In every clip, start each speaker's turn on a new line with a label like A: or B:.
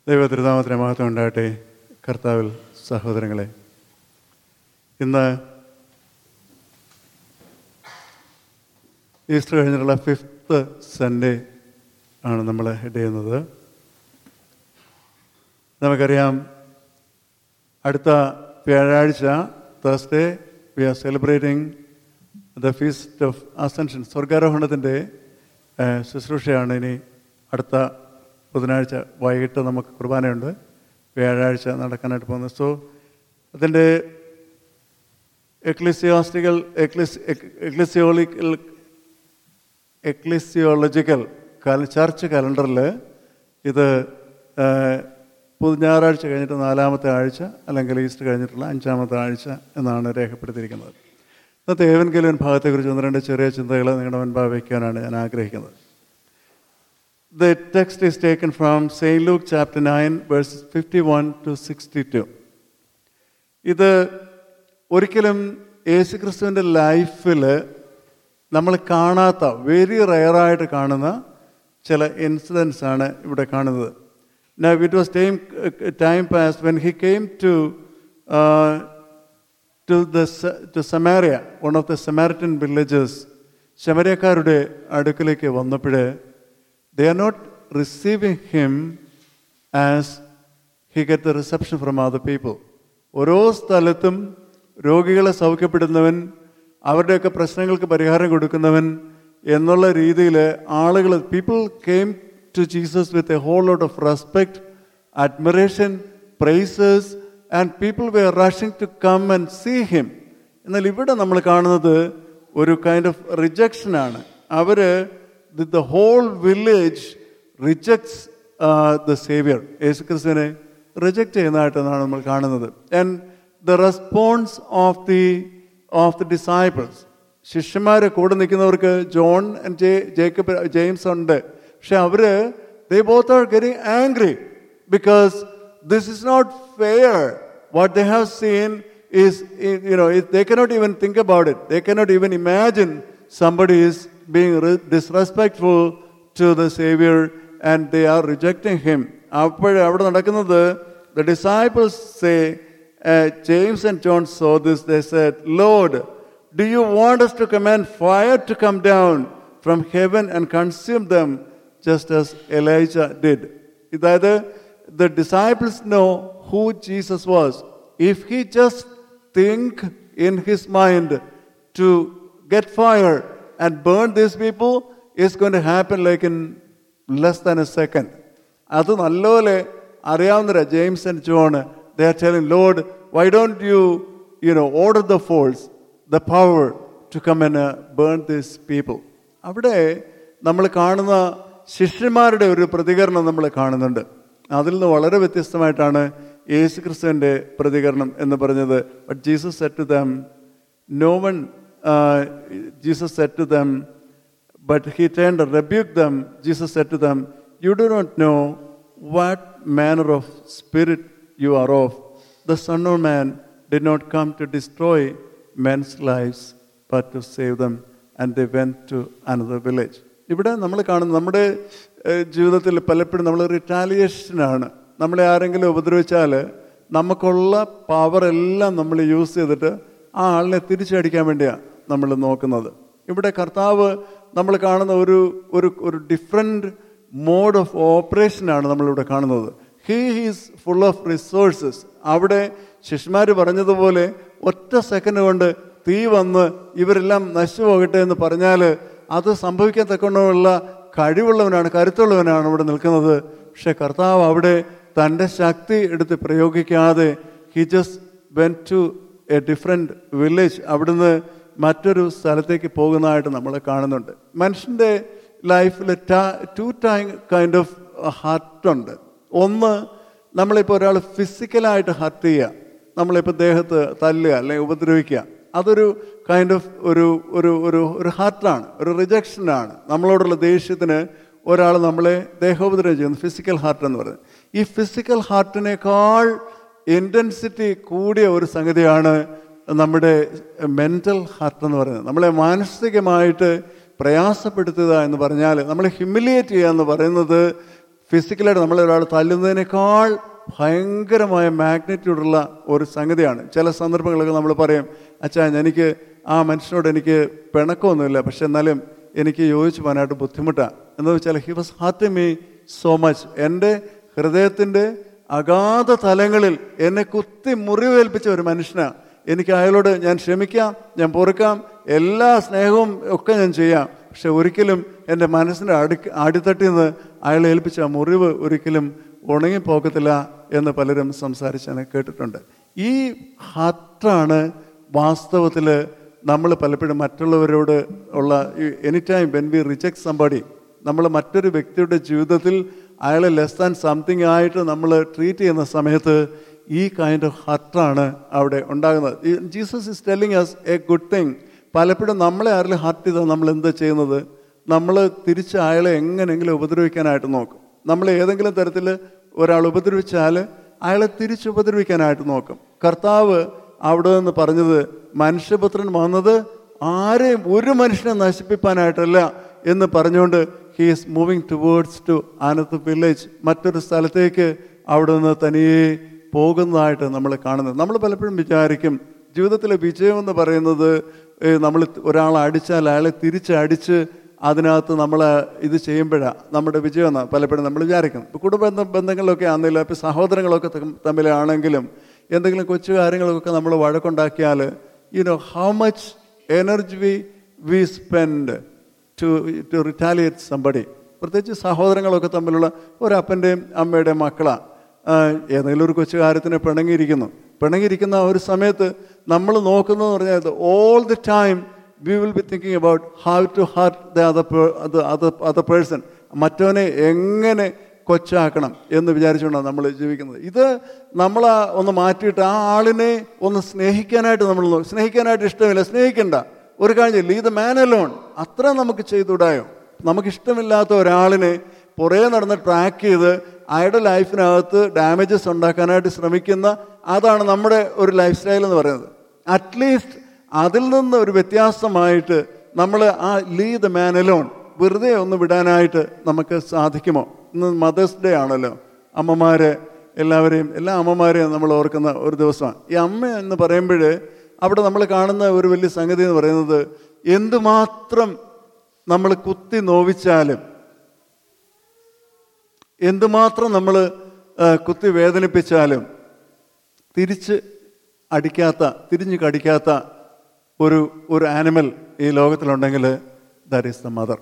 A: ദൈവ തിരുനാമത്തിന് മഹത്വം ഉണ്ടാകട്ടെ കർത്താവിൽ സഹോദരങ്ങളെ ഇന്ന് ഈസ്റ്റർ കഴിഞ്ഞിട്ടുള്ള ഫിഫ്ത്ത് സൺഡേ ആണ് നമ്മൾ ഹെഡ് ചെയ്യുന്നത് നമുക്കറിയാം അടുത്ത വ്യാഴാഴ്ച Thursday we are celebrating the feast of ascension സ്വർഗാരോഹണത്തിൻ്റെ ശുശ്രൂഷയാണ് ഇനി അടുത്ത ബുധനാഴ്ച വൈകിട്ട് നമുക്ക് കുർബാനയുണ്ട് വ്യാഴാഴ്ച നടക്കാനായിട്ട് പോകുന്നത് സോ അതിൻ്റെ എക്ലിസിയോസ്റ്റിക്കൽ എക്ലിസ് എക്ലിസിയോളിക്കൽ എക്ലിസിയോളജിക്കൽ ചർച്ച് കലണ്ടറിൽ ഇത് പുതു ഞായറാഴ്ച കഴിഞ്ഞിട്ട് നാലാമത്തെ ആഴ്ച അല്ലെങ്കിൽ ഈസ്റ്റർ കഴിഞ്ഞിട്ടുള്ള അഞ്ചാമത്തെ ആഴ്ച എന്നാണ് രേഖപ്പെടുത്തിയിരിക്കുന്നത് ഇന്നത്തെ ഏവൻകേലൻ ഭാഗത്തെക്കുറിച്ച് ഒന്ന് രണ്ട് ചെറിയ ചിന്തകൾ നിങ്ങളുടെ മുൻപാകെ വയ്ക്കാനാണ് ഞാൻ ആഗ്രഹിക്കുന്നത് The text is taken from St. Luke chapter 9, verses 51 to 62. ഇത് ഒരിക്കലും യേശുക്രിസ്തുവിൻ്റെ ലൈഫിൽ നമ്മൾ കാണാത്ത വെരി റയറായിട്ട് കാണുന്ന ചില ഇൻസിഡൻസ് ആണ് ഇവിടെ കാണുന്നത് Now, it was time, time past when he came to, uh, to, the, to Samaria, one of the Samaritan villages. ശമരക്കാരുടെ അടുക്കലേക്ക് വന്നപ്പോൾ they are not receiving him as he get the reception from other people. ഓരോ സ്ഥലത്തും രോഗികളെ സൗഖ്യപ്പെടുന്നവൻ അവരുടെയൊക്കെ പ്രശ്നങ്ങൾക്ക് പരിഹാരം കൊടുക്കുന്നവൻ എന്നുള്ള രീതിയിൽ ആളുകൾ people came to Jesus with a whole lot of respect admiration praises and people were rushing to come and see him എന്നാൽ ഇവിടെ നമ്മൾ കാണുന്നത് ഒരു കൈൻഡ് ഓഫ് റിജക്ഷനാണ് അവർ the whole village rejects the saviour യേശു ക്രിസ്തുവിനെ റിജക്റ്റ് ചെയ്യുന്നതായിട്ടാണ് നമ്മൾ കാണുന്നത് and the response of the of the disciples ശിഷ്യന്മാരെ കൂടെ നിൽക്കുന്നവർക്ക് John and J Jacob James ഉണ്ട് പക്ഷെ അവര് they both are getting angry because this is not fair what they have seen is, you know, they cannot even think about it. They cannot even imagine somebody is being disrespectful to the Savior and they are rejecting him. അപ്പോൾ അവിടെ നടക്കുന്നത് the disciples say, uh, James and John saw this, they said, Lord, do you want us to command fire to come down from heaven and consume them just as Elijah did? അതായത് the disciples know who Jesus was. If he just think in his mind to get fire and burn these people, it's going to happen like in less than a second. അത് നല്ലപോലെ അറിയാവുന്നവരാ James and John they are telling Lord why don't you you know order the force the power to come and burn these people അവിടെ നമ്മൾ കാണുന്ന ശിഷ്യന്മാരുടെ ഒരു പ്രതികരണം നമ്മൾ കാണുന്നുണ്ട് അതിൽ നിന്ന് വളരെ വ്യത്യസ്തമായിട്ടാണ് യേശു ക്രിസ്തുവിൻ്റെ പ്രതികരണം എന്ന് പറഞ്ഞത് but Jesus said to them no one Jesus said to them but he turn rebuke them Jesus said to them you do not know what manner of spirit you are of the son of man did not come to destroy men's lifes but to save them and the went to another village ഇവിടെ നമ്മൾ കാണുന്നത് നമ്മുടെ ജീവിതത്തിൽ പലപ്പോഴും നമ്മൾ റിറ്റാലിയേഷനാണ് നമ്മളെ ആരെങ്കിലും ഉപദ്രവിച്ചാൽ നമുക്കുള്ള പവർ എല്ലാം നമ്മൾ യൂസ് ചെയ്തിട്ട് ആ ആളിനെ തിരിച്ചടിക്കാൻ വേണ്ടിയാണ് നമ്മൾ നോക്കുന്നത് ഇവിടെ കർത്താവ് നമ്മൾ കാണുന്ന ഒരു ഒരു ഒരു ഡിഫറെൻറ്റ് മോഡ് ഓഫ് ഓപ്പറേഷനാണ് നമ്മളിവിടെ കാണുന്നത് he is full of resources അവിടെ ശിഷ്യന്മാർ പറഞ്ഞതുപോലെ ഒറ്റ സെക്കൻഡ് കൊണ്ട് തീ വന്ന് ഇവരെല്ലാം നശിച്ചു പോകട്ടെ എന്ന് പറഞ്ഞാൽ അത് സംഭവിക്കാൻ തക്കവണ്ണമുള്ള കഴിവുള്ളവനാണ് കരുത്തുള്ളവനാണ് ഇവിടെ നിൽക്കുന്നത് പക്ഷെ കർത്താവ് അവിടെ തൻ്റെ ശക്തി എടുത്ത് പ്രയോഗിക്കാതെ he just went to a different village അവിടുന്ന് മറ്റൊരു സ്ഥലത്തേക്ക് പോകുന്നതായിട്ട് നമ്മൾ കാണുന്നുണ്ട് മനുഷ്യൻ്റെ ലൈഫിൽ ടു ടൈം കൈൻഡ് ഓഫ് ഹർട്ടുണ്ട് ഒന്ന് നമ്മളിപ്പോൾ ഒരാൾ ഫിസിക്കലായിട്ട് ഹർട്ട് ചെയ്യുക നമ്മളിപ്പോൾ ദേഹത്ത് തല്ലുക അല്ലെങ്കിൽ ഉപദ്രവിക്കുക അതൊരു കൈൻഡ് ഓഫ് ഒരു ഒരു ഒരു ഒരു ഹാർട്ടാണ് ഒരു റിജക്ഷനാണ് നമ്മളോടുള്ള ദേഷ്യത്തിന് ഒരാൾ നമ്മളെ ദേഹോപദ്രവം ചെയ്യുന്നു ഫിസിക്കൽ ഹാർട്ട് എന്ന് പറയുന്നത് ഈ ഫിസിക്കൽ ഹാർട്ടിനേക്കാൾ ഇൻറ്റൻസിറ്റി കൂടിയ ഒരു സംഗതിയാണ് നമ്മുടെ മെൻ്റൽ ഹാർട്ട് എന്ന് പറയുന്നത് നമ്മളെ മാനസികമായിട്ട് പ്രയാസപ്പെടുത്തുക എന്ന് പറഞ്ഞാൽ നമ്മളെ ഹ്യൂമിലിയേറ്റ് ചെയ്യുക എന്ന് പറയുന്നത് ഫിസിക്കലായിട്ട് നമ്മളെ ഒരാൾ തല്ലുന്നതിനേക്കാൾ ഭയങ്കരമായ മാഗ്നറ്റ്യൂഡുള്ള ഒരു സംഗതിയാണ് ചില സന്ദർഭങ്ങളൊക്കെ നമ്മൾ പറയും അച്ഛാ എനിക്ക് ആ മനുഷ്യനോട് എനിക്ക് പിണക്കമൊന്നുമില്ല പക്ഷെ എന്നാലും എനിക്ക് യോജിച്ച് പോകാനായിട്ട് ബുദ്ധിമുട്ടാണ് എന്ന് വെച്ചാൽ he was hurt me so much എൻ്റെ ഹൃദയത്തിൻ്റെ അഗാധ തലങ്ങളിൽ എന്നെ കുത്തി മുറിവേൽപ്പിച്ച ഒരു മനുഷ്യനാണ് എനിക്ക് അയാളോട് ഞാൻ ക്ഷമിക്കാം ഞാൻ പൊറുക്കാം എല്ലാ സ്നേഹവും ഒക്കെ ഞാൻ ചെയ്യാം പക്ഷെ ഒരിക്കലും എൻ്റെ മനസ്സിൻ്റെ അടി അടിത്തട്ടിൽ നിന്ന് അയാളെ ഏൽപ്പിച്ച ആ മുറിവ് ഒരിക്കലും ഉണങ്ങിപ്പോക്കത്തില്ല എന്ന് പലരും സംസാരിച്ച് ഞാൻ കേട്ടിട്ടുണ്ട് ഈ ഹർട്ടാണ് വാസ്തവത്തിൽ നമ്മൾ പലപ്പോഴും മറ്റുള്ളവരോട് ഉള്ള any time when we reject somebody നമ്മൾ മറ്റൊരു വ്യക്തിയുടെ ജീവിതത്തിൽ അയാളെ ലെസ് ദാൻ സംതിങ് ആയിട്ട് നമ്മൾ ട്രീറ്റ് ചെയ്യുന്ന സമയത്ത് ഈ കൈൻഡ് ഓഫ് ഹർട്ടാണ് അവിടെ ഉണ്ടാകുന്നത് Jesus is telling us a good thing പലപ്പോഴും നമ്മളെ ആരെങ്കിലും ഹർട്ട് ചെയ്താൽ നമ്മൾ എന്താ ചെയ്യുന്നത് നമ്മൾ തിരിച്ച് അയാളെ എങ്ങനെയെങ്കിലും ഉപദ്രവിക്കാനായിട്ട് നോക്കും നമ്മൾ ഏതെങ്കിലും തരത്തിൽ ഒരാൾ ഉപദ്രവിച്ചാൽ അയാളെ തിരിച്ച് ഉപദ്രവിക്കാനായിട്ട് നോക്കും കർത്താവ് അവിടെ നിന്ന് പറഞ്ഞത് മനുഷ്യപുത്രൻ വന്നത് ആരെയും ഒരു മനുഷ്യനെ നശിപ്പിക്കാനായിട്ടല്ല എന്ന് പറഞ്ഞുകൊണ്ട് he is moving towards to another village മറ്റൊരു സ്ഥലത്തേക്ക് അവിടെ നിന്ന് തനിയെ പോകുന്നതായിട്ട് നമ്മൾ കാണുന്നത് നമ്മൾ പലപ്പോഴും വിചാരിക്കും ജീവിതത്തിലെ വിജയം എന്ന് പറയുന്നത് നമ്മൾ ഒരാളെ അടിച്ചാൽ അയാളെ തിരിച്ചടിച്ച് അതിനകത്ത് നമ്മൾ ഇത് ചെയ്യുമ്പോഴാണ് നമ്മുടെ വിജയം എന്ന് പലപ്പോഴും നമ്മൾ വിചാരിക്കണം ഇപ്പോൾ കുടുംബ ബന്ധങ്ങളിലൊക്കെ ആണെങ്കിലും ഇപ്പോൾ സഹോദരങ്ങളൊക്കെ തമ്മിലാണെങ്കിലും എന്തെങ്കിലും കൊച്ചു കാര്യങ്ങളൊക്കെ നമ്മൾ വഴക്കുണ്ടാക്കിയാൽ you know how much energy we we spend to to retaliate somebody പ്രത്യേകിച്ച് സഹോദരങ്ങളൊക്കെ തമ്മിലുള്ള ഒരു അപ്പൻ്റെയും അമ്മയുടെയും മക്കളാണ് ഏതെങ്കിലും ഒരു കൊച്ചു കാര്യത്തിന് പിണങ്ങിയിരിക്കുന്നു പിണങ്ങിയിരിക്കുന്ന ഒരു സമയത്ത് നമ്മൾ നോക്കുന്നതെന്ന് പറഞ്ഞാൽ all the time we will be thinking about how to hurt the other other other person മറ്റവനെ എങ്ങനെ കൊച്ചാക്കണം എന്ന് വിചാരിച്ചുകൊണ്ടാണ് നമ്മൾ ജീവിക്കുന്നത് ഇത് നമ്മൾ ഒന്ന് മാറ്റിയിട്ട് ആ ആളിനെ ഒന്ന് സ്നേഹിക്കാനായിട്ട് നമ്മൾ സ്നേഹിക്കാനായിട്ട് ഇഷ്ടമില്ല സ്നേഹിക്കണ്ട ഒരു കാര്യം ലീ ദ മാൻ അലോൺ അത്ര നമുക്ക് ചെയ്തുകൂടായോ നമുക്കിഷ്ടമില്ലാത്ത ഒരാളിനെ പുറകെ നടന്ന് ട്രാക്ക് ചെയ്ത് അയാളുടെ ലൈഫിനകത്ത് ഡാമേജസ് ഉണ്ടാക്കാനായിട്ട് ശ്രമിക്കുന്ന അതാണ് നമ്മുടെ ഒരു ലൈഫ് സ്റ്റൈൽ എന്ന് പറയുന്നത് അറ്റ്ലീസ്റ്റ് അതിൽ നിന്ന് ഒരു വ്യത്യാസമായിട്ട് നമ്മൾ ആ ലീ ദ മാൻ അലോൺ വെറുതെ ഒന്ന് വിടാനായിട്ട് നമുക്ക് സാധിക്കുമോ ഇന്ന് മദേഴ്സ് ഡേ ആണല്ലോ അമ്മമാരെ എല്ലാവരെയും എല്ലാ അമ്മമാരെയും നമ്മൾ ഓർക്കുന്ന ഒരു ദിവസമാണ് ഈ അമ്മ എന്ന് പറയുമ്പോൾ അവിടെ നമ്മൾ കാണുന്ന ഒരു വലിയ സംഗതി എന്ന് പറയുന്നത് എന്തുമാത്രം നമ്മൾ കുത്തി നോവിച്ചാലും എന്തുമാത്രം നമ്മൾ കുത്തി വേദനിപ്പിച്ചാലും തിരിച്ച് അടിക്കാത്ത തിരിഞ്ഞ് കടിക്കാത്ത ഒരു ഒരു ആനിമൽ ഈ ലോകത്തിലുണ്ടെങ്കിൽ ദാറ്റ് ഈസ് ദ മദർ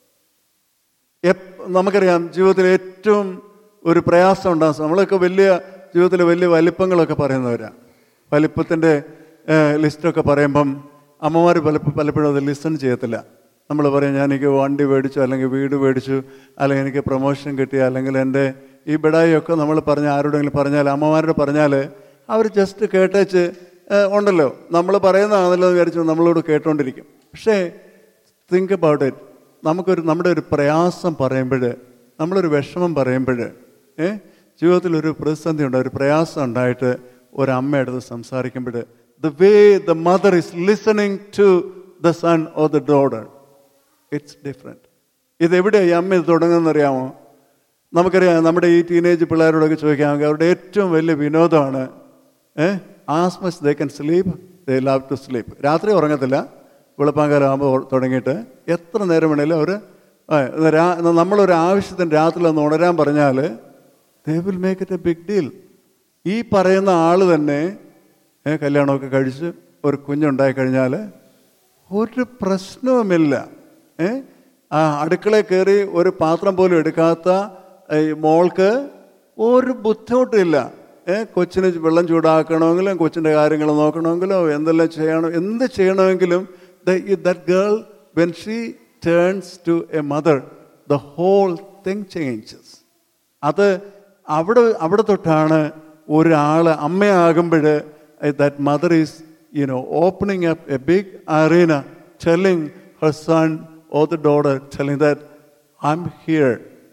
A: നമുക്കറിയാം ജീവിതത്തിൽ ഏറ്റവും ഒരു പ്രയാസം ഉണ്ടാകും നമ്മളൊക്കെ വലിയ ജീവിതത്തിൽ വലിയ വലിപ്പങ്ങളൊക്കെ പറയുന്നവരാണ് വലിപ്പത്തിൻ്റെ ലിസ്റ്റൊക്കെ പറയുമ്പം അമ്മമാർ പല പലപ്പോഴും അത് ലിസൺ ചെയ്യത്തില്ല നമ്മൾ പറയും ഞാൻ എനിക്ക് വണ്ടി മേടിച്ചു അല്ലെങ്കിൽ വീട് മേടിച്ചു അല്ലെങ്കിൽ എനിക്ക് പ്രൊമോഷൻ കിട്ടി അല്ലെങ്കിൽ എൻ്റെ ഈ ബിടായിയൊക്കെ നമ്മൾ പറഞ്ഞ ആരോടെങ്കിലും പറഞ്ഞാൽ അമ്മമാരോട് പറഞ്ഞാൽ അവർ ജസ്റ്റ് കേട്ടേച്ച് ഉണ്ടല്ലോ നമ്മൾ പറയുന്നതാണല്ലോ എന്ന് വിചാരിച്ചു നമ്മളോട് കേട്ടോണ്ടിരിക്കും പക്ഷേ തിങ്ക് അബൌട്ട് ഇറ്റ് നമുക്കൊരു നമ്മുടെ ഒരു പ്രയാസം പറയുമ്പോൾ നമ്മളൊരു വിഷമം പറയുമ്പോൾ ഏ ജീവിതത്തിൽ ഒരു പ്രതിസന്ധി ഉണ്ട് ഒരു പ്രയാസം ഉണ്ടായിട്ട് ഒരമ്മ എടുത്ത് സംസാരിക്കുമ്പോൾ the way the mother is listening to the son or the daughter it's different ഇതെവിടെയാണ് ഈ അമ്മ ഇത് തുടങ്ങുന്നറിയാമോ നമുക്കറിയാം നമ്മുടെ ഈ ടീനേജ് പിള്ളേരോടൊക്കെ ചോദിക്കാമെങ്കിൽ അവരുടെ ഏറ്റവും വലിയ വിനോദമാണ് uh as much they can sleep they love to sleep രാത്രി ഉറങ്ങത്തില്ല വെളുപ്പാങ്കാലം ആകുമ്പോൾ തുടങ്ങിയിട്ട് എത്ര നേരം വേണേലും അവർ നമ്മളൊരു ആവശ്യത്തിന് രാത്രി ഒന്ന് ഉണരാൻ പറഞ്ഞാൽ they will make it a big deal ഈ പറയുന്ന ആൾ തന്നെ കല്യാണമൊക്കെ കഴിച്ച് ഒരു കുഞ്ഞുണ്ടായി കഴിഞ്ഞാൽ ഒരു പ്രശ്നവുമില്ല ഏ ആ അടുക്കളയിൽ കയറി ഒരു പാത്രം പോലും എടുക്കാത്ത മോൾക്ക് ഒരു ബുദ്ധിമുട്ടില്ല ഏ കൊച്ചിന് വെള്ളം ചൂടാക്കണമെങ്കിലും കൊച്ചിൻ്റെ കാര്യങ്ങൾ നോക്കണമെങ്കിലോ എന്തെല്ലാം ചെയ്യണം എന്ത് ചെയ്യണമെങ്കിലും that girl when she turns to a mother the whole thing changes അത് അവിടെ അവിടെ തൊട്ടാണ് ഒരാൾ അമ്മയാകുമ്പോൾ that mother is you know opening up a big arena telling her son or the daughter telling that I'm here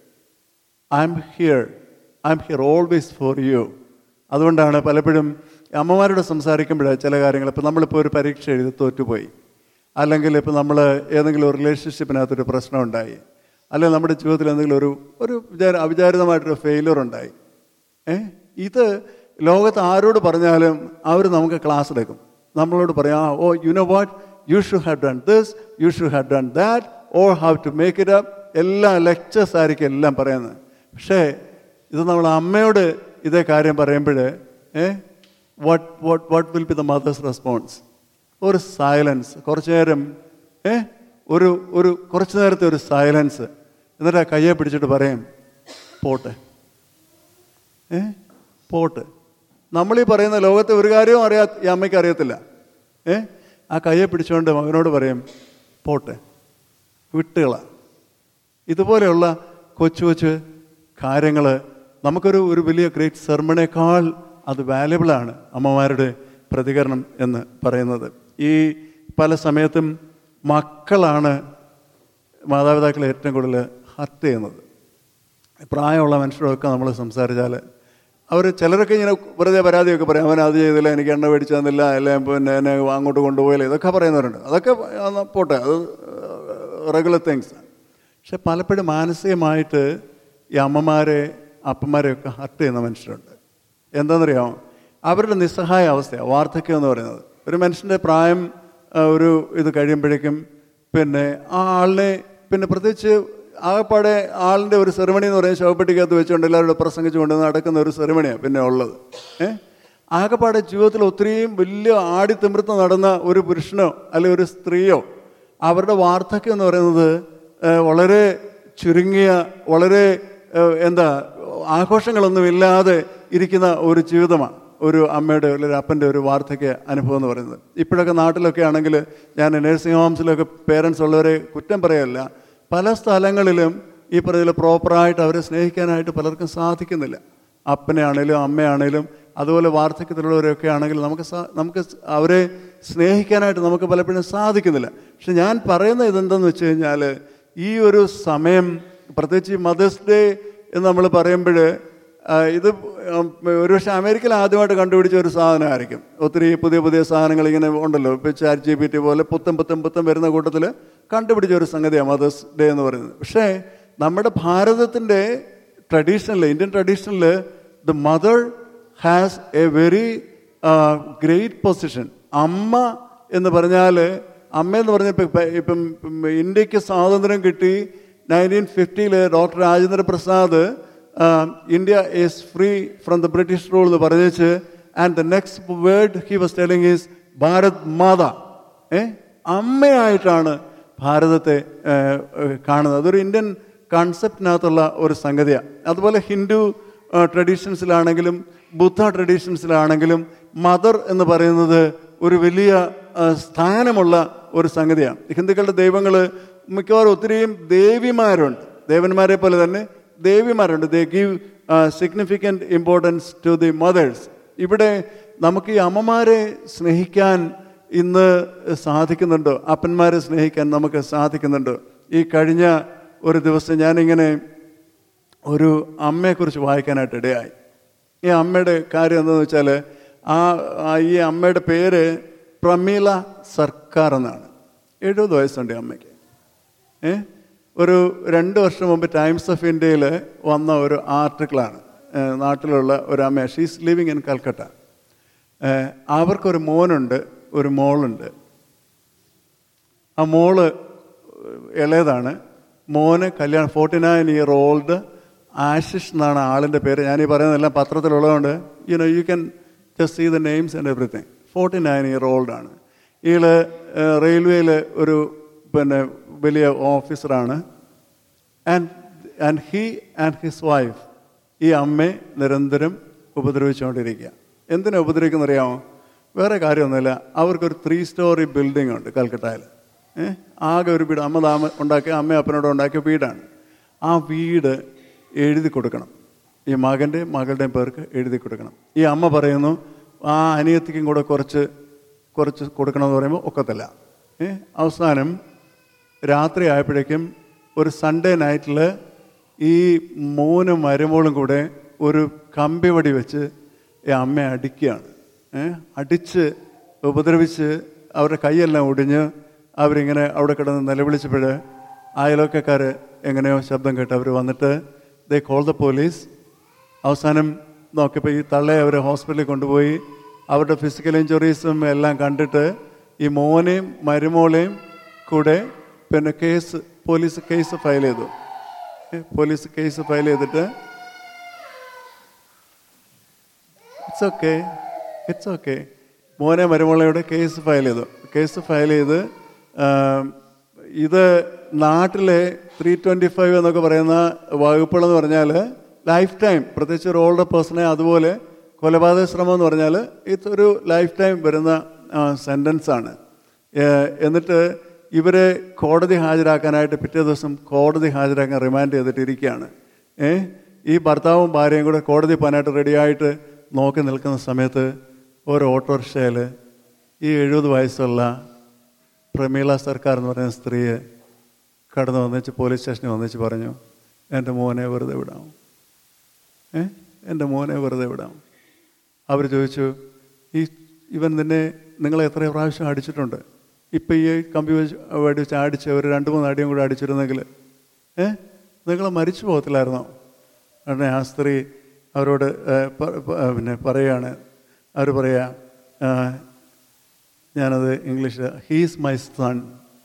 A: I'm here I'm here always for you അതുകൊണ്ടാണ് പലപ്പോഴും അമ്മമാരോട് സംസാരിക്കുമ്പോൾ ചില കാര്യങ്ങൾ ഇപ്പോൾ നമ്മളിപ്പോൾ ഒരു പരീക്ഷ എഴുതി തോറ്റുപോയി അല്ലെങ്കിൽ ഇപ്പോൾ നമ്മൾ ഏതെങ്കിലും ഒരു റിലേഷൻഷിപ്പിനകത്തൊരു പ്രശ്നം ഉണ്ടായി അല്ലെങ്കിൽ നമ്മുടെ ജീവിതത്തിൽ എന്തെങ്കിലും ഒരു ഒരു വിചാര അവിചാരിതമായിട്ടൊരു ഫെയിലിയർ ഉണ്ടായി ഏ ഇത് ലോകത്ത് ആരോട് പറഞ്ഞാലും അവർ നമുക്ക് ക്ലാസ് എടുക്കും നമ്മളോട് പറയാം oh you know what you should have done this you should have done that or have to make it up എല്ലാ ലെക്ചേഴ്സ് ആയിരിക്കും എല്ലാം പറയുന്നത് പക്ഷേ ഇത് നമ്മൾ അമ്മയോട് ഇതേ കാര്യം പറയുമ്പോൾ uh what what what will be the mother's response ഒരു സൈലൻസ് കുറച്ചു നേരം ഏ ഒരു ഒരു കുറച്ചു നേരത്തെ ഒരു സൈലൻസ് എന്നിട്ട് ആ കയ്യെ പിടിച്ചിട്ട് പറയും പോട്ടെ ഏ പോട്ട് നമ്മൾ ഈ പറയുന്ന ലോകത്തെ ഒരു കാര്യവും അറിയാ ഈ അമ്മയ്ക്ക് അറിയത്തില്ല ഏ ആ കയ്യെ പിടിച്ചുകൊണ്ട് മകനോട് പറയും പോട്ടെ വിട്ടുകള ഇതുപോലെയുള്ള കൊച്ചു കൊച്ചു കാര്യങ്ങൾ നമുക്കൊരു ഒരു വലിയ ഗ്രേറ്റ് സെർമണേക്കാൾ അത് വാല്യബിളാണ് അമ്മമാരുടെ പ്രതികരണം എന്ന് പറയുന്നത് ഈ പല സമയത്തും മക്കളാണ് മാതാപിതാക്കളെ ഏറ്റവും കൂടുതൽ ഹർട്ട് ചെയ്യുന്നത് പ്രായമുള്ള മനുഷ്യരൊക്കെ നമ്മൾ സംസാരിച്ചാൽ അവർ ചിലരൊക്കെ ഇങ്ങനെ വെറുതെ പരാതിയൊക്കെ പറയും അവൻ അത് ചെയ്തില്ല എനിക്ക് എണ്ണ മേടിച്ചു തന്നില്ല അല്ലെങ്കിൽ പിന്നെ എന്നെ അങ്ങോട്ട് കൊണ്ടുപോയില്ല ഇതൊക്കെ പറയുന്നവരുണ്ട് അതൊക്കെ ആ, പോട്ടെ അത് റെഗുലർ തിങ്സ് പക്ഷെ പലപ്പോഴും മാനസികമായിട്ട് ഈ അമ്മമാരെ അപ്പന്മാരെയൊക്കെ ഹർട്ട് ചെയ്യുന്ന മനുഷ്യരുണ്ട് എന്താണെന്നറിയാമോ അവരുടെ നിസ്സഹായ അവസ്ഥയാണ് വാർദ്ധക്യം എന്ന് പറയുന്നത് ഒരു മനുഷ്യൻ്റെ പ്രായം ആ, ഒരു ഇത് കഴിയുമ്പോഴേക്കും പിന്നെ ആ ആളിനെ പിന്നെ പ്രത്യേകിച്ച് ആകപ്പാടെ ആളിൻ്റെ ഒരു സെറിമണി എന്ന് പറയുന്നത് ശവപ്പെട്ടിക്കകത്ത് വെച്ചുകൊണ്ട് എല്ലാവരോടും പ്രസംഗിച്ചുകൊണ്ട് നടക്കുന്ന ഒരു സെറിമണിയാണ് പിന്നെ ഉള്ളത് ഏ ആകപ്പാടെ ജീവിതത്തിൽ ഒത്തിരിയും വലിയ ആടിത്തിമിർത്ത് നടന്ന ഒരു പുരുഷനോ അല്ലെങ്കിൽ ഒരു സ്ത്രീയോ അവരുടെ വാർദ്ധക്യം എന്ന് പറയുന്നത് ഏഹ്, വളരെ ചുരുങ്ങിയ വളരെ ഏഹ്, എന്താ ആഘോഷങ്ങളൊന്നുമില്ലാതെ ഇരിക്കുന്ന ഒരു ജീവിതമാണ് ഒരു അമ്മയുടെ അല്ലെങ്കിൽ ഒരു അപ്പൻ്റെ ഒരു വാർദ്ധക്യ അനുഭവം എന്ന് പറയുന്നത് ഇപ്പോഴൊക്കെ നാട്ടിലൊക്കെ ആണെങ്കിൽ ഞാൻ നഴ്സിംഗ് ഹോംസിലൊക്കെ പേരൻസ് ഉള്ളവരെ കുറ്റം പറയല്ല പല സ്ഥലങ്ങളിലും ഈ പറഞ്ഞ പ്രോപ്പറായിട്ട് അവരെ സ്നേഹിക്കാനായിട്ട് പലർക്കും സാധിക്കുന്നില്ല അപ്പനെ ആണേലും അമ്മയാണേലും അതുപോലെ വാർദ്ധക്യത്തിലുള്ളവരൊക്കെ ആണെങ്കിലും നമുക്ക് സാ- നമുക്ക് അവരെ സ്നേഹിക്കാനായിട്ട് നമുക്ക് പലപ്പോഴും സാധിക്കുന്നില്ല പക്ഷെ ഞാൻ പറയുന്ന ഇതെന്തെന്ന് വെച്ച് കഴിഞ്ഞാൽ ഈ ഒരു സമയം പ്രത്യേകിച്ച് ഈ മദേഴ്സ് ഡേ എന്ന് നമ്മൾ പറയുമ്പോൾ ഇത് ഉം, ഒരുപക്ഷെ അമേരിക്കയിൽ ആദ്യമായിട്ട് കണ്ടുപിടിച്ച ഒരു സാധനമായിരിക്കും ഒത്തിരി പുതിയ പുതിയ സാധനങ്ങൾ ഇങ്ങനെ ഉണ്ടല്ലോ ഇപ്പോൾ ചാറ്റ് ജി പി ടി പോലെ പുത്തൻ പുത്തൻ പുത്തൻ വരുന്ന കൂട്ടത്തിൽ കണ്ടുപിടിച്ച ഒരു സംഗതിയാണ് മദേഴ്സ് ഡേ എന്ന് പറയുന്നത് പക്ഷേ നമ്മുടെ ഭാരതത്തിൻ്റെ traditional Indian traditional the mother has a very great position അമ്മ എന്ന് പറഞ്ഞാൽ അമ്മ എന്ന് പറഞ്ഞ ഇപ്പം ഇപ്പം ഇന്ത്യക്ക് സ്വാതന്ത്ര്യം കിട്ടി നയൻറ്റീൻ ഫിഫ്റ്റിയിൽ doctor Rajendra Prasad India is free from the British rule എന്ന് പറഞ്ഞേച്ച് and the next word he was telling is Bharat Mata ഏ അമ്മയായിട്ടാണ് ഭാരതത്തെ ഏഹ്, ഏഹ്, കാണുന്നത് അതൊരു ഇന്ത്യൻ കൺസെപ്റ്റിനകത്തുള്ള ഒരു സംഗതിയാണ് അതുപോലെ ഹിന്ദു ട്രഡീഷൻസിലാണെങ്കിലും ബുദ്ധ ട്രഡീഷൻസിലാണെങ്കിലും മദർ എന്ന് പറയുന്നത് ഒരു വലിയ ആ, സ്ഥാനമുള്ള ഒരു സംഗതിയാണ് ഹിന്ദുക്കളുടെ ദൈവങ്ങൾ മിക്കവാറും ഒത്തിരിയും ദേവിമാരുണ്ട് ദേവന്മാരെ പോലെ തന്നെ ദേവിമാരുണ്ട് they give significant importance to the mothers ഇവിടെ നമുക്ക് ഈ അമ്മമാരെ സ്നേഹിക്കാൻ ഇന്ന് സാധിക്കുന്നുണ്ടോ അപ്പന്മാരെ സ്നേഹിക്കാൻ നമുക്ക് സാധിക്കുന്നുണ്ടോ ഈ കഴിഞ്ഞ ഒരു ദിവസം ഞാനിങ്ങനെ ഒരു അമ്മയെക്കുറിച്ച് വായിക്കാനായിട്ട് ഇടയായി ഈ അമ്മയുടെ കാര്യം എന്താണെന്ന് വെച്ചാൽ ആ ആ ഈ അമ്മയുടെ പേര് പ്രമീള സർക്കാർ എന്നാണ് എഴുപത് വയസ്സുണ്ട് ഈ അമ്മയ്ക്ക് ഏ ഒരു രണ്ട് വർഷം മുമ്പ് ടൈംസ് ഓഫ് ഇന്ത്യയിൽ വന്ന ഒരു ആർട്ടിക്കിളാണ് ഏ, നാട്ടിലുള്ള ഒരു അമ്മ ഷീസ് ലിവിങ് ഇൻ കൽക്കട്ട ഏ, അവർക്കൊരു മോനുണ്ട് ഒരു മോളുണ്ട് ആ മോള് ഇളയതാണ് മോന് കല്യാണം forty nine year old Ashish എന്നാണ് ആളിൻ്റെ പേര് ഞാൻ ഈ പറയുന്നതെല്ലാം പത്രത്തിലുള്ളതുകൊണ്ട് you know you can just see the names and everything forty nine year ഓൾഡാണ് ഇയാള് റെയിൽവേയിൽ ഒരു പിന്നെ വലിയ ഓഫീസറാണ് and and he and his wife ഈ അമ്മയെ നിരന്തരം ഉപദ്രവിച്ചുകൊണ്ടിരിക്കുക എന്തിനാ ഉപദ്രവിക്കുന്ന അറിയാമോ വേറെ കാര്യമൊന്നുമില്ല അവർക്കൊരു ത്രീ സ്റ്റോറി ബിൽഡിംഗ് ഉണ്ട് കൽക്കട്ടയിൽ ഏ ആകെ ഒരു വീട് അമ്മ താമ ഉണ്ടാക്കിയ അമ്മ അപ്പനോട് ഉണ്ടാക്കിയ വീടാണ് ആ വീട് എഴുതി കൊടുക്കണം ഈ മകൻ്റെ മകളുടെയും പേർക്ക് എഴുതി കൊടുക്കണം ഈ അമ്മ പറയുന്നു ആ അനിയത്തിക്കും കൂടെ കുറച്ച് കുറച്ച് കൊടുക്കണമെന്ന് പറയുമ്പോൾ ഒക്കത്തില്ല ഏ അവസാനം രാത്രി ആയപ്പോഴേക്കും ഒരു സൺഡേ നൈറ്റിൽ ഈ മോനും മരുമോളും കൂടെ ഒരു കമ്പി വടി വെച്ച് ഈ അമ്മയെ അടിക്കുകയാണ് ഏ അടിച്ച് ഉപദ്രവിച്ച് അവരുടെ കൈയെല്ലാം ഒടിഞ്ഞ് അവരിങ്ങനെ അവിടെ കിടന്ന് നിലവിളിച്ചപ്പോൾ അയലോക്കക്കാർ എങ്ങനെയോ ശബ്ദം കേട്ട് അവർ വന്നിട്ട് ദേ കോൾ ദ പോലീസ് അവസാനം നോക്കിയപ്പോൾ ഈ തള്ളയെ അവർ ഹോസ്പിറ്റലിൽ കൊണ്ടുപോയി അവരുടെ ഫിസിക്കൽ ഇഞ്ചുറീസും എല്ലാം കണ്ടിട്ട് ഈ മോനെയും മരുമോളെയും കൂടെ പിന്നെ കേസ് പോലീസ് കേസ് ഫയൽ ചെയ്തു ഏ, പോലീസ് കേസ് ഫയൽ ചെയ്തിട്ട് ഇറ്റ്സ് ഓക്കെ ഇറ്റ്സ് ഓക്കെ മോനെ മരുമോളയുടെ കേസ് ഫയൽ ചെയ്തു കേസ് ഫയൽ ചെയ്ത് ആം, ഇത് നാട്ടിലെ ത്രീ ട്വൻറ്റി ഫൈവ് എന്നൊക്കെ പറയുന്ന വകുപ്പുകളെന്ന് പറഞ്ഞാൽ ലൈഫ് ടൈം പ്രത്യേകിച്ച് ഒരു ഓൾഡർ പേഴ്സണെ അതുപോലെ കൊലപാതക ശ്രമം എന്ന് പറഞ്ഞാൽ ഇതൊരു ലൈഫ് ടൈം വരുന്ന സെൻറ്റൻസ് ആണ് ഏഹ് എന്നിട്ട് ഇവരെ കോടതി ഹാജരാക്കാനായിട്ട് പിറ്റേ ദിവസം കോടതി ഹാജരാക്കാൻ റിമാൻഡ് ചെയ്തിട്ട് ഇരിക്കുകയാണ് ഏ ഈ ഭർത്താവും ഭാര്യയും കൂടെ കോടതി പോകാനായിട്ട് റെഡിയായിട്ട് നോക്കി നിൽക്കുന്ന സമയത്ത് ഒരു ഓട്ടോറിക്ഷയിൽ ഈ എഴുപത് വയസ്സുള്ള പ്രമീള സർക്കാർ എന്ന് പറയുന്ന സ്ത്രീയെ കടന്നു വന്നിച്ച് പോലീസ് സ്റ്റേഷനിൽ വന്നിച്ച് പറഞ്ഞു എൻ്റെ മോനെ വെറുതെ വിടാം ഏ എൻ്റെ മോനെ വെറുതെ വിടാം അവർ ചോദിച്ചു ഈ ഇവൻ നിന്നെ നിങ്ങളെ എത്ര പ്രാവശ്യം അടിച്ചിട്ടുണ്ട് ഇപ്പം ഈ കമ്പി വെച്ച് വെടിച്ച് അടിച്ച് ഒരു രണ്ട് മൂന്ന് അടിയും കൂടെ അടിച്ചിരുന്നെങ്കിൽ ഏ നിങ്ങൾ മരിച്ചു പോകത്തില്ലായിരുന്നോ ഉടനെ ആ സ്ത്രീ അവരോട് ഏ, പ- പ- പിന്നെ പറയുകയാണ് അവർ പറയാ ആ, ഞാനത് ഇംഗ്ലീഷിൽ he's my son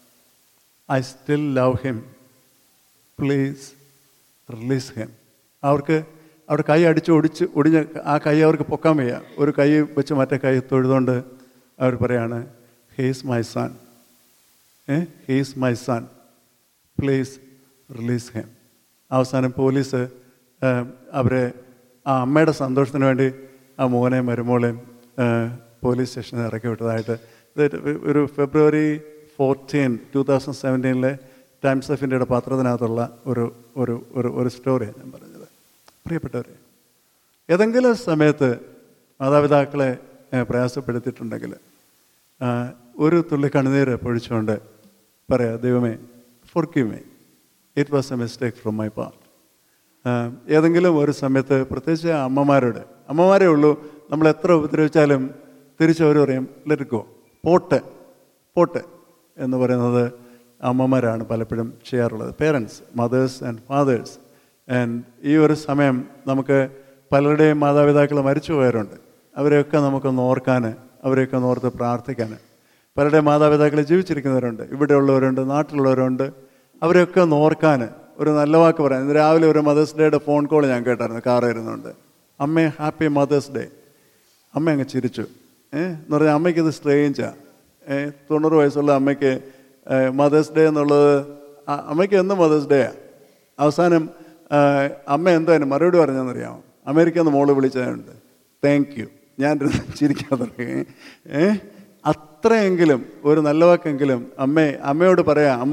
A: I still love him please release him അവർക്ക് അവിടെ കൈ അടിച്ച് ഒടിച്ച് ഒടിഞ്ഞ ആ കൈ അവർക്ക് പൊക്കാൻ വയ്യ ഒരു കൈ വെച്ച് മറ്റേ കൈ തൊഴുതുകൊണ്ട് അവർ പറയാണ് he's my son uh he's my son please release him അവസാനം പോലീസ് ആ, അവരെ ആ അമ്മയുടെ സന്തോഷത്തിന് വേണ്ടി ആ മോനെ മരുമോളെയും ആ, പോലീസ് സ്റ്റേഷനിൽ ഇറക്കി വിട്ടതായിട്ട് ഇത് ഒരു ഫെബ്രുവരി ഫോർട്ടീൻ ടൂ തൗസൻഡ് സെവൻറ്റീനിലെ ടൈംസ് ഓഫ് ഇന്ത്യയുടെ പത്രത്തിനകത്തുള്ള ഒരു ഒരു ഒരു ഒരു സ്റ്റോറിയാണ് ഞാൻ പറഞ്ഞത് പ്രിയപ്പെട്ടവരെ ഏതെങ്കിലും സമയത്ത് മാതാപിതാക്കളെ ഏഹ്, പ്രയാസപ്പെടുത്തിയിട്ടുണ്ടെങ്കിൽ ആ, ഒരു തുള്ളി കണ്ണുനീര് പൊഴിച്ചുകൊണ്ട് പറയാം ദൈവമേ forgive me it was a mistake from my part ഏതെങ്കിലും ഒരു സമയത്ത് പ്രത്യേകിച്ച് അമ്മമാരോട് അമ്മമാരേ ഉള്ളൂ നമ്മൾ എത്ര ഉപദ്രവിച്ചാലും തിരിച്ചവർ പറയും ലെറ്റ് ഗോ പോട്ടെ പോട്ടെ എന്ന് പറയുന്നത് അമ്മമാരാണ് പലപ്പോഴും ചെയ്യാറുള്ളത് parents mothers and fathers and ഈ ഒരു സമയം നമുക്ക് പലരുടെയും മാതാപിതാക്കൾ മരിച്ചു പോയവരുണ്ട് അവരെയൊക്കെ നമുക്കൊന്ന് ഓർക്കാൻ അവരെയൊക്കെ ഒന്ന് ഓർത്ത് പ്രാർത്ഥിക്കാൻ പലരുടെയും മാതാപിതാക്കൾ ജീവിച്ചിരിക്കുന്നവരുണ്ട് ഇവിടെയുള്ളവരുണ്ട് നാട്ടിലുള്ളവരുണ്ട് അവരെയൊക്കെ ഒന്ന് ഓർക്കാൻ ഒരു നല്ല വാക്ക് പറയാം ഇന്ന് രാവിലെ ഒരു മദേഴ്സ് ഡേയുടെ ഫോൺ കോൾ ഞാൻ കേട്ടായിരുന്നു കാർ വരുന്നുണ്ട് അമ്മേ ഹാപ്പി മദേഴ്സ് ഡേ അമ്മ അങ്ങ് ചിരിച്ചു ഏ എന്ന് പറഞ്ഞാൽ അമ്മയ്ക്ക് ഇത് സ്ട്രേഞ്ചാ ഏ തൊണ്ണൂറ് വയസ്സുള്ള അമ്മയ്ക്ക് മദേഴ്സ് ഡേ എന്നുള്ളത് അ- അമ്മയ്ക്ക് എന്ന് മദേഴ്സ് ഡേയാ അവസാനം ആ, അമ്മ എന്താ അതിന് മറുപടി പറഞ്ഞതെന്നറിയാമോ അമേരിക്കയിൽ നിന്ന് മോള് വിളിച്ചതുണ്ട് താങ്ക് യു ഞാൻ ഇരുന്ന് ചിരിക്കാൻ തുടങ്ങി ഏ അത്രയെങ്കിലും ഒരു നല്ല വാക്കെങ്കിലും അമ്മേ അമ്മയോട് പറയാം അമ്മ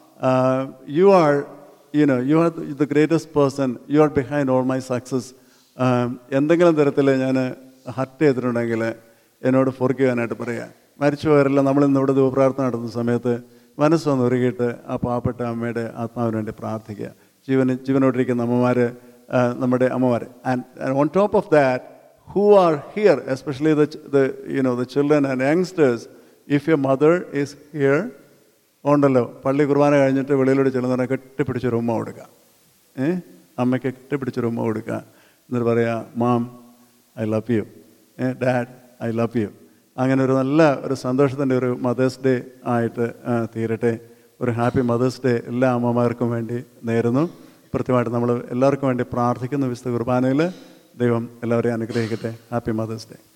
A: you are you know you are the greatest person you are behind all my success എന്തെങ്കിലും തരത്തിൽ ഞാൻ ഹർട്ട് ചെയ്തിട്ടുണ്ടെങ്കിൽ എന്നോട് ഫോർക്ക് ചെയ്യാനായിട്ട് പറയാം മരിച്ചുപോയവരെല്ലാം നമ്മൾ ഇന്ന് ഇവിടെ ദുഃപ്രാർത്ഥന നടത്തുന്ന സമയത്ത് മനസ്സൊന്ന് ഒരുക്കിയിട്ട് ആ പാവപ്പെട്ട അമ്മയുടെ ആത്മാവിന് വേണ്ടി പ്രാർത്ഥിക്കുക ജീവന് ജീവനോട്ടിരിക്കുന്ന അമ്മമാർ നമ്മുടെ അമ്മമാർ and on top of that who are here, especially the, ch- the, you know, the children and youngsters, if your mother is here, ഉണ്ടല്ലോ പള്ളി കുർബാന കഴിഞ്ഞിട്ട് വെളിയിലൂടെ ചെല്ലുന്നവരെ കെട്ടിപ്പിടിച്ചൊരു ഉമ്മ കൊടുക്കുക ഏ അമ്മയ്ക്ക് കെട്ടിപ്പിടിച്ചൊരു ഉമ്മ കൊടുക്കുക എന്നിട്ട് പറയാ mom I love you uh dad I love you അങ്ങനെ ഒരു നല്ല ഒരു സന്തോഷത്തിൻ്റെ ഒരു മദേഴ്സ് ഡേ ആയിട്ട് ആ, തീരട്ടെ ഒരു ഹാപ്പി മദേഴ്സ് ഡേ എല്ലാ അമ്മമാർക്കും വേണ്ടി നേരുന്നു കൃത്യമായിട്ട് നമ്മൾ എല്ലാവർക്കും വേണ്ടി പ്രാർത്ഥിക്കുന്നു വിശുദ്ധ കുർബാനയിൽ ദൈവം എല്ലാവരെയും അനുഗ്രഹിക്കട്ടെ ഹാപ്പി മദേഴ്സ് ഡേ